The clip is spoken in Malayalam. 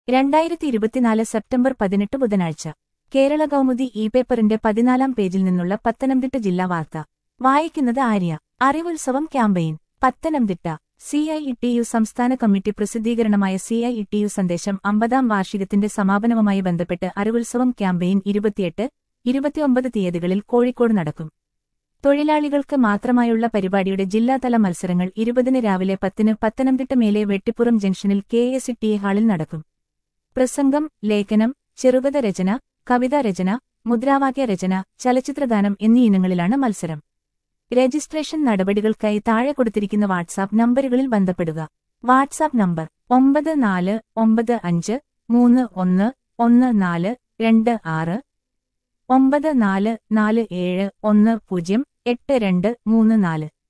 രണ്ടായിരത്തി ഇരുപത്തിനാല് സെപ്റ്റംബർ പതിനെട്ട് ബുധനാഴ്ച കേരള കൗമുദി ഇ പേപ്പറിന്റെ പതിനാലാം പേജിൽ നിന്നുള്ള പത്തനംതിട്ട ജില്ലാ വാർത്ത വായിക്കുന്നത് ആര്യ അറിവുത്സവം campaign Pathanamthitta C I E T U സംസ്ഥാന കമ്മിറ്റി പ്രസിദ്ധീകരണമായ C I E T U സന്ദേശം അമ്പതാം വാർഷികത്തിന്റെ സമാപനവുമായി ബന്ധപ്പെട്ട് അറിവുത്സവം ക്യാമ്പയിൻ ഇരുപത്തിയെട്ട് ഇരുപത്തിയൊമ്പത് തീയതികളിൽ കോഴിക്കോട് നടക്കും തൊഴിലാളികൾക്ക് മാത്രമായുള്ള പരിപാടിയുടെ ജില്ലാതല മത്സരങ്ങൾ ഇരുപതിന് രാവിലെ പത്തിന് പത്തനംതിട്ട മേലെ വെട്ടിപ്പുറം ജംഗ്ഷനിൽ കെ എസ് ടി എ ഹാളിൽ നടക്കും പ്രസംഗം ലേഖനം ചെറുകഥ രചന കവിതാ രചന മുദ്രാവാക്യ രചന ചലച്ചിത്രഗാനം എന്നീ ഇനങ്ങളിലാണ് മത്സരം രജിസ്ട്രേഷൻ നടപടികൾക്കായി താഴെ കൊടുത്തിരിക്കുന്ന വാട്സാപ്പ് നമ്പറുകളിൽ ബന്ധപ്പെടുക വാട്സാപ്പ് നമ്പർ ഒമ്പത് നാല് ഒമ്പത് അഞ്ച് മൂന്ന് ഒന്ന് ഒന്ന് നാല് രണ്ട് ആറ് ഒമ്പത് നാല് നാല് ഏഴ് ഒന്ന് പൂജ്യം എട്ട് രണ്ട് മൂന്ന് നാല്